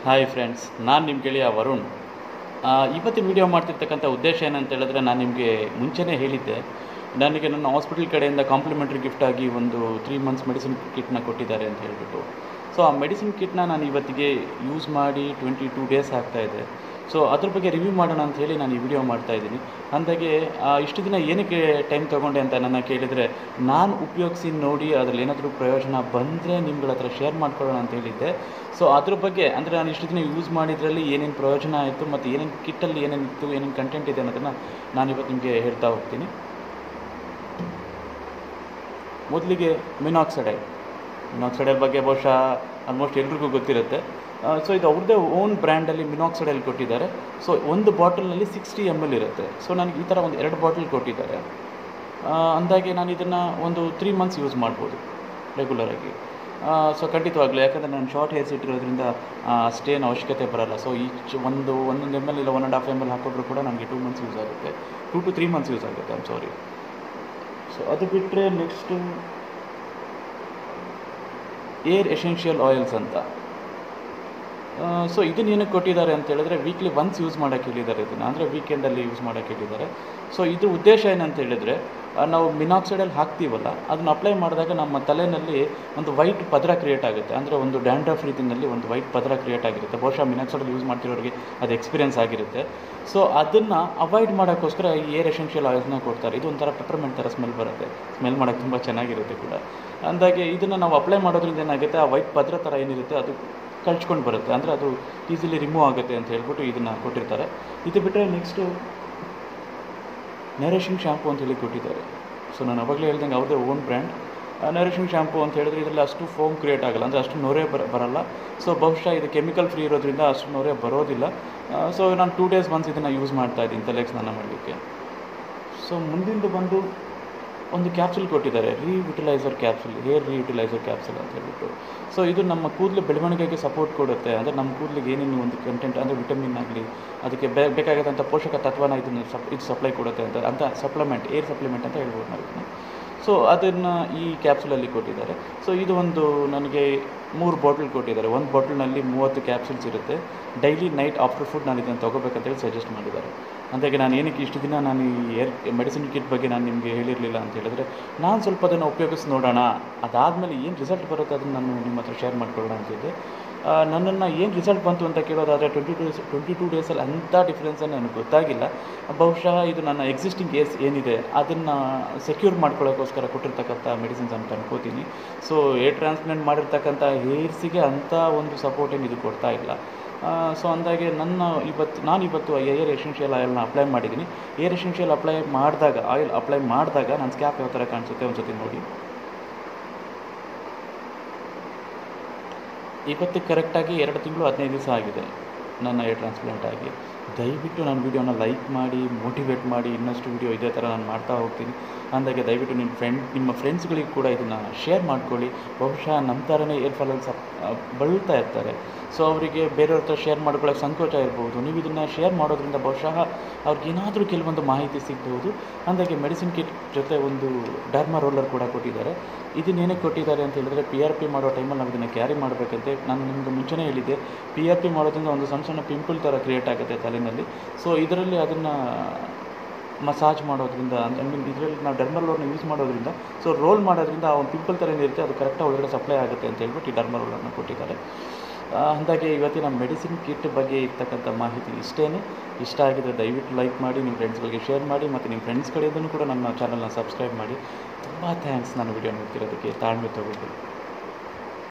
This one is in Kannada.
ಹಾಯ್ ಫ್ರೆಂಡ್ಸ್ ನಾನು ನಿಮ್ಮ ಗೆಳೆಯ ವರುಣ್ ಆ, ಇವತ್ತಿನ ವಿಡಿಯೋ ಮಾಡ್ತಿರ್ತಕ್ಕಂಥ ಉದ್ದೇಶ ಏನಂತ ಹೇಳಿದ್ರೆ ನಾನು ನಿಮಗೆ ಮುಂಚೆನೇ ಹೇಳಿದ್ದೆ ನನಗೆ ನನ್ನ ಹಾಸ್ಪಿಟಲ್ ಕಡೆಯಿಂದ ಕಾಂಪ್ಲಿಮೆಂಟ್ರಿ ಗಿಫ್ಟ್ ಆಗಿ ಒಂದು ತ್ರೀ ಮಂತ್ಸ್ ಮೆಡಿಸಿನ್ ಕಿಟ್ನ ಕೊಟ್ಟಿದ್ದಾರೆ ಅಂತ ಹೇಳ್ಬಿಟ್ಟು ಸೊ ಆ ಮೆಡಿಸಿನ್ ಕಿಟ್ನ ನಾನು ಇವತ್ತಿಗೆ ಯೂಸ್ ಮಾಡಿ ಟ್ವೆಂಟಿ ಟೂ ಡೇಸ್ ಆಗ್ತಾ ಇದೆ ಸೊ ಅದ್ರ ಬಗ್ಗೆ ರಿವ್ಯೂ ಮಾಡೋಣ ಅಂತ ಹೇಳಿ ನಾನು ಈ ವಿಡಿಯೋ ಮಾಡ್ತಾ ಇದ್ದೀನಿ ಅಂದಾಗೆ ಆ, ಇಷ್ಟು ದಿನ ಏನಕ್ಕೆ ಟೈಮ್ ತೊಗೊಂಡೆ ಅಂತ ನನ್ನ ಕೇಳಿದರೆ ನಾನು ಉಪಯೋಗಿಸಿ ನೋಡಿ ಅದರಲ್ಲಿ ಏನಾದರೂ ಪ್ರಯೋಜನ ಬಂದರೆ ನಿಮ್ಗಳ ಹತ್ರ ಶೇರ್ ಮಾಡ್ಕೊಳ್ಳೋಣ ಅಂತ ಹೇಳಿದ್ದೆ ಸೊ ಅದ್ರ ಬಗ್ಗೆ ಅಂದರೆ ನಾನು ಇಷ್ಟು ದಿನ ಯೂಸ್ ಮಾಡಿದ್ರಲ್ಲಿ ಏನೇನು ಪ್ರಯೋಜನ ಆಯಿತು ಮತ್ತು ಏನೇನು ಕಿಟ್ಟಲ್ಲಿ ಏನೇನಿತ್ತು ಏನೇನು ಕಂಟೆಂಟ್ ಇದೆ ಅನ್ನೋದನ್ನು ನಾನು ಇವತ್ತು ನಿಮಗೆ ಹೇಳ್ತಾ ಹೋಗ್ತೀನಿ ಮೊದಲಿಗೆ ಮಿನಾಕ್ಸೈಡೈಲ್ ಮಿನಾಕ್ಸೈಡೈಲ್ ಬಗ್ಗೆ ಬಹುಶಃ ಆಲ್ಮೋಸ್ಟ್ ಎಲ್ರಿಗೂ ಗೊತ್ತಿರುತ್ತೆ ಸೊ ಇದು ಅವ್ರದ್ದೇ ಓನ್ ಬ್ರ್ಯಾಂಡಲ್ಲಿ ಮಿನಾಕ್ಸೈಡೈಲ್ ಕೊಟ್ಟಿದ್ದಾರೆ ಸೊ ಒಂದು ಬಾಟಲ್ನಲ್ಲಿ ಸಿಕ್ಸ್ಟಿ ಎಮ್ ಎಲ್ ಇರುತ್ತೆ ಸೊ ನನಗೆ ಈ ಥರ ಒಂದು ಎರಡು ಬಾಟಲ್ ಕೊಟ್ಟಿದ್ದಾರೆ ಆ, ಅಂದಾಗೆ ನಾನು ಇದನ್ನು ಒಂದು ತ್ರೀ ಮಂತ್ಸ್ ಯೂಸ್ ಮಾಡ್ಬೋದು ರೆಗ್ಯುಲರಾಗಿ ಸೊ ಖಂಡಿತವಾಗ್ಲೂ ಯಾಕಂದರೆ ನಾನು ಶಾರ್ಟ್ ಹೇರ್ಸ್ ಇಟ್ಟಿರೋದ್ರಿಂದ ಆ, ಅಷ್ಟೇನು ಅವಶ್ಯಕತೆ ಬರಲ್ಲ ಸೊ ಈಚ್ ಒಂದು ಒಂದೊಂದು ಎಮ್ ಎಲ್ ಇಲ್ಲ one and half M L ಹಾಕಿದ್ರು ಕೂಡ ನನಗೆ ಟೂ ಮಂತ್ಸ್ ಯೂಸ್ ಆಗುತ್ತೆ two to three months use ಆಗುತ್ತೆ ಐಮ್ ಸಾರಿ ಸೊ ಅದು ಬಿಟ್ಟರೆ ನೆಕ್ಸ್ಟು ಏರ್ ಎಸೆನ್ಷಿಯಲ್ ಆಯಿಲ್ಸ್ ಅಂತ ಸೊ ಇದನ್ನ ಏನಕ್ಕೆ ಕೊಟ್ಟಿದ್ದಾರೆ ಅಂತ ಹೇಳಿದ್ರೆ ವೀಕ್ಲಿ ಒನ್ಸ್ ಯೂಸ್ ಮಾಡೋಕ್ಕೆ ಹೇಳಿದ್ದಾರೆ ಇದನ್ನು ಅಂದರೆ ವೀಕೆಂಡಲ್ಲಿ ಯೂಸ್ ಮಾಡೋಕ್ಕೆ ಹೇಳಿದ್ದಾರೆ ಸೊ ಇದ್ರ ಉದ್ದೇಶ ಏನಂತ ಹೇಳಿದರೆ ಆ, ನಾವು ಮಿನಾಕ್ಸೈಡಲ್ಲಿ ಹಾಕ್ತೀವಲ್ಲ ಅದನ್ನ ಅಪ್ಲೈ ಮಾಡಿದಾಗ ನಮ್ಮ ತಲೆಯಲ್ಲಿ ಒಂದು ವೈಟ್ ಪದರ ಕ್ರಿಯೇಟ್ ಆಗುತ್ತೆ ಅಂದರೆ ಒಂದು ಡ್ಯಾಂಡ್ರಫ್ ರೀತಿಯಲ್ಲಿ ಒಂದು ವೈಟ್ ಪದರ ಕ್ರಿಯೇಟ್ ಆಗಿರುತ್ತೆ ಬಹುಶಃ ಮಿನಾಕ್ಸೈಡಲ್ ಯೂಸ್ ಮಾಡ್ತಿರೋರಿಗೆ ಅದು ಎಕ್ಸ್ಪೀರಿಯನ್ಸ್ ಆಗಿರುತ್ತೆ ಸೊ ಅದನ್ನು ಅವಾಯ್ಡ್ ಮಾಡೋಕ್ಕೋಸ್ಕರ ಈ ಏರ್ ಎಸೆನ್ಷಿಯಲ್ ಆಯಿಲ್ಸ್ನ ಕೊಡ್ತಾರೆ ಇದು ಒಂಥರ ಪೆಪ್ರಮೆಂಟ್ ಥರ ಸ್ಮೆಲ್ ಬರುತ್ತೆ ಸ್ಮೆಲ್ ಮಾಡೋಕ್ಕೆ ತುಂಬ ಚೆನ್ನಾಗಿರುತ್ತೆ ಕೂಡ ಅಂದಾಗೆ ಇದನ್ನು ನಾವು ಅಪ್ಲೈ ಮಾಡೋದ್ರಿಂದ ಏನಾಗುತ್ತೆ ಆ ವೈಟ್ ಪದರ ಥರ ಏನಿರುತ್ತೆ ಅದು ಕಳ್ಚ್ಕೊಂಡು ಬರುತ್ತೆ ಅಂದರೆ ಅದು ಈಸಿಲಿ ರಿಮೂವ್ ಆಗುತ್ತೆ ಅಂತ ಹೇಳ್ಬಿಟ್ಟು ಇದನ್ನು ಕೊಟ್ಟಿರ್ತಾರೆ ಇದು ಬಿಟ್ಟರೆ ನೆಕ್ಸ್ಟು ನರೇಶಿಂಗ್ ಶಾಂಪು ಅಂತ ಹೇಳಿ ಕೊಟ್ಟಿದ್ದಾರೆ ಸೊ ನಾನು ಅವಾಗಲೇ ಹೇಳ್ದಂಗೆ ಅವ್ರದ್ದೇ ಓನ್ ಬ್ರ್ಯಾಂಡ್ ನರೇಶಿಂಗ್ ಶಾಂಪು ಅಂತ ಹೇಳಿದ್ರೆ ಇದರಲ್ಲಿ ಅಷ್ಟು ಫೋಮ್ ಕ್ರಿಯೇಟ್ ಆಗಲ್ಲ ಅಂದರೆ ಅಷ್ಟು ನೊರೆ ಬರ ಬರಲ್ಲ ಸೊ ಬಹುಶಃ ಇದು ಕೆಮಿಕಲ್ ಫ್ರೀ ಇರೋದ್ರಿಂದ ಅಷ್ಟು ನೊರೆ ಬರೋದಿಲ್ಲ ಸೊ ನಾನು ಟೂ ಡೇಸ್ ಒನ್ಸ್ ಇದನ್ನು ಯೂಸ್ ಮಾಡ್ತಾ ಇದ್ದೀನಿ ತಲೆಗೆ ಸ್ನಾನ ಮಾಡಲಿಕ್ಕೆ ಸೊ ಮುಂದಿಂದು ಬಂದು ಒಂದು ಕ್ಯಾಪ್ಸುಲ್ ಕೊಟ್ಟಿದ್ದಾರೆ revitaliser capsule hair revitaliser capsule ಅಂತ ಹೇಳ್ಬಿಟ್ಟು ಸೊ ಇದು ನಮ್ಮ ಕೂದಲು ಬೆಳವಣಿಗೆಗೆ ಸಪೋರ್ಟ್ ಕೊಡುತ್ತೆ ಅಂದರೆ ನಮ್ಮ ಕೂದಲಿಗೆ ಏನೇನು ಒಂದು ಕಂಟೆಂಟ್ ಅಂದರೆ ವಿಟಮಿನ್ ಆಗಲಿ ಅದಕ್ಕೆ ಬೇ ಬೇಕಾಗತ್ತಂಥ ಪೋಷಕ ತತ್ವನ ಇದನ್ನು ಸಪ್ ಇದು ಸಪ್ಲೈ ಕೊಡುತ್ತೆ ಅಂತ ಅಂತ ಸಪ್ಲಿಮೆಂಟ್ ಏರ್ ಸಪ್ಲಿಮೆಂಟ್ ಅಂತ ಹೇಳ್ಬೋದು ನಾವು ಇದನ್ನ ಸೊ ಅದನ್ನು ಈ ಕ್ಯಾಪ್ಸುಲಲ್ಲಿ ಕೊಟ್ಟಿದ್ದಾರೆ ಸೊ ಇದು ಒಂದು ನನಗೆ ಮೂರು ಬಾಟಲ್ ಕೊಟ್ಟಿದ್ದಾರೆ ಒಂದು ಬಾಟಲ್ನಲ್ಲಿ ಮೂವತ್ತು ಕ್ಯಾಪ್ಸುಲ್ಸ್ ಇರುತ್ತೆ ಡೈಲಿ ನೈಟ್ ಆಫ್ಟರ್ ಫುಡ್ ನಾನು ಇದನ್ನು ತೊಗೋಬೇಕಂತೇಳಿ ಸಜೆಸ್ಟ್ ಮಾಡಿದ್ದಾರೆ ಅಂದಾಗೆ ನಾನು ಏನಕ್ಕೆ ಇಷ್ಟು ದಿನ ನಾನು ಈ ಏರ್ ಮೆಡಿಸಿನ್ ಕಿಟ್ ಬಗ್ಗೆ ನಾನು ನಿಮಗೆ ಹೇಳಿರಲಿಲ್ಲ ಅಂತ ಹೇಳಿದ್ರೆ ನಾನು ಸ್ವಲ್ಪ ಅದನ್ನು ಉಪಯೋಗಿಸಿ ನೋಡೋಣ ಅದಾದಮೇಲೆ ಏನು ರಿಸಲ್ಟ್ ಬರುತ್ತೆ ಅದನ್ನು ನಾನು ನಿಮ್ಮ ಹತ್ರ ಶೇರ್ ಮಾಡ್ಕೊಳ್ಳೋಣ ಅಂತಿದ್ದೆ ಆ, ನನ್ನನ್ನು ಏನು ರಿಸಲ್ಟ್ ಬಂತು ಅಂತ ಕೇಳೋದಾದರೆ twenty two days twenty two ಡೇಸಲ್ಲಿ ಅಂಥ ಡಿಫ್ರೆನ್ಸನ್ನು ನನಗೆ ಗೊತ್ತಾಗಿಲ್ಲ ಬಹುಶಃ ಇದು ನನ್ನ ಎಕ್ಸಿಸ್ಟಿಂಗ್ ಏಸ್ ಏನಿದೆ ಅದನ್ನು ಸೆಕ್ಯೂರ್ ಮಾಡ್ಕೊಳ್ಳೋಕ್ಕೋಸ್ಕರ ಕೊಟ್ಟಿರ್ತಕ್ಕಂಥ ಮೆಡಿಸಿನ್ಸ್ ಅಂತ ಅನ್ಕೋತೀನಿ ಸೊ ಏರ್ ಟ್ರಾನ್ಸ್ಪ್ಲಾಂಟ್ ಮಾಡಿರ್ತಕ್ಕಂಥ ಹೇರ್ಸಿಗೆ ಅಂಥ ಒಂದು ಸಪೋರ್ಟ್ ಏನು ಇದು ಕೊಡ್ತಾ ಇಲ್ಲ ಸೊ ಅಂದಾಗೆ ನನ್ನ ಇವತ್ತು ನಾನು ಇವತ್ತು ಏರ್ ಎಸೆನ್ಷಿಯಲ್ ಆಯಿಲ್ನ ಅಪ್ಲೈ ಮಾಡಿದ್ದೀನಿ ಏರ್ ಎಸೆನ್ಷಿಯಲ್ ಅಪ್ಲೈ ಮಾಡಿದಾಗ ಆಯಿಲ್ ಅಪ್ಲೈ ಮಾಡಿದಾಗ ನನ್ನ ಸ್ಕ್ಯಾಪ್ ಯಾವ ಥರ ಕಾಣಿಸುತ್ತೆ ಒಂದು ಸತಿ ನೋಡಿ ಇವತ್ತು ಕರೆಕ್ಟಾಗಿ ಎರಡು ತಿಂಗಳು ಹದಿನೈದು ದಿವಸ ಆಗಿದೆ ನನ್ನ ಏರ್ ಟ್ರಾನ್ಸ್ಪ್ಲಾಂಟ್ ಆಗಿ ದಯವಿಟ್ಟು ನನ್ನ ವೀಡಿಯೋನ ಲೈಕ್ ಮಾಡಿ ಮೋಟಿವೇಟ್ ಮಾಡಿ ಇನ್ನಷ್ಟು ವೀಡಿಯೋ ಇದೇ ಥರ ನಾನು ಮಾಡ್ತಾ ಹೋಗ್ತೀನಿ ಅಂದಾಗೆ ದಯವಿಟ್ಟು ನಿಮ್ಮ ಫ್ರೆಂಡ್ ನಿಮ್ಮ ಫ್ರೆಂಡ್ಸ್ಗಳಿಗೆ ಕೂಡ ಇದನ್ನು ಶೇರ್ ಮಾಡ್ಕೊಳ್ಳಿ ಬಹುಶಃ ನಮ್ಮ ಥರನೇ ಏರ್ ಫಾಲಲ್ಲಿ ಸಪ್ ಬಳಲ್ತಾ ಇರ್ತಾರೆ ಸೊ ಅವರಿಗೆ ಬೇರೆಯವ್ರ ಹತ್ರ ಶೇರ್ ಮಾಡ್ಕೊಳ್ಳೋಕೆ ಸಂಕೋಚ ಇರ್ಬೋದು ನೀವು ಇದನ್ನು ಶೇರ್ ಮಾಡೋದ್ರಿಂದ ಬಹುಶಃ ಅವ್ರಿಗೇನಾದರೂ ಕೆಲವೊಂದು ಮಾಹಿತಿ ಸಿಗ್ಬೋದು ಅಂದಾಗೆ ಮೆಡಿಸಿನ್ ಕಿಟ್ ಜೊತೆ ಒಂದು ಡರ್ಮಾ ರೋಲರ್ ಕೂಡ ಕೊಟ್ಟಿದ್ದಾರೆ ಇದನ್ನ ಏನಕ್ಕೆ ಕೊಟ್ಟಿದ್ದಾರೆ ಅಂತ ಹೇಳಿದ್ರೆ ಪಿ ಆರ್ ಪಿ ಮಾಡೋ ಟೈಮಲ್ಲಿ ನಾವು ಇದನ್ನು ಕ್ಯಾರಿ ಮಾಡಬೇಕಂತೆ ನಾನು ನಿಮ್ಗೆ ಮುಂಚೆನೇ ಹೇಳಿದ್ದೆ ಪಿ ಆರ್ ಪಿ ಮಾಡೋದ್ರಿಂದ ಒಂದು ಸಣ್ಣ ಸಣ್ಣ ಪಿಂಪಲ್ ಥರ ಕ್ರಿಯೇಟ್ ಆಗುತ್ತೆ ತಲೆಯಲ್ಲಿ ಸೊ ಇದರಲ್ಲಿ ಅದನ್ನು ಮಸಾಜ್ ಮಾಡೋದ್ರಿಂದ ಐ ಮೀನ್ ಇದರಲ್ಲಿ ನಾವು ಡರ್ಮಲ್ ಯೂಸ್ ಮಾಡೋದ್ರಿಂದ ಸೊ ರೋಲ್ ಮಾಡೋದ್ರಿಂದ ಆ ಒಂದು ಪಿಂಪಲ್ ಥರ ಏನಿರುತ್ತೆ ಅದು ಕರೆಕ್ಟಾಗಿ ಒಳಗಡೆ ಸಪ್ಲೈ ಆಗುತ್ತೆ ಅಂತ ಹೇಳ್ಬಿಟ್ಟು ಈ ಡರ್ಮಲ್ ರೋಲರ್ನ ಕೊಟ್ಟಿದ್ದಾರೆ ಆ, ಅಂದಾಗೆ ಇವತ್ತಿನ ಮೆಡಿಸಿನ್ ಕಿಟ್ ಬಗ್ಗೆ ಇರ್ತಕ್ಕಂಥ ಮಾಹಿತಿ ಇಷ್ಟೇ ಇಷ್ಟ ಆಗಿದ್ರೆ ದಯವಿಟ್ಟು ಲೈಕ್ ಮಾಡಿ ನಿಮ್ಮ ಫ್ರೆಂಡ್ಸ್ಗಳಿಗೆ ಶೇರ್ ಮಾಡಿ ಮತ್ತು ನಿಮ್ಮ ಫ್ರೆಂಡ್ಸ್ ಕಡೆಯಿಂದನೂ ಕೂಡ ನನ್ನ ಚಾನಲ್ನ ಸಬ್ಸ್ಕ್ರೈಬ್ ಮಾಡಿ ತುಂಬ ಥ್ಯಾಂಕ್ಸ್ ನಾನು ವಿಡಿಯೋ ನೋಡ್ತಿರೋದಕ್ಕೆ ತಾಳ್ಮೆ ತಗೊಂಡು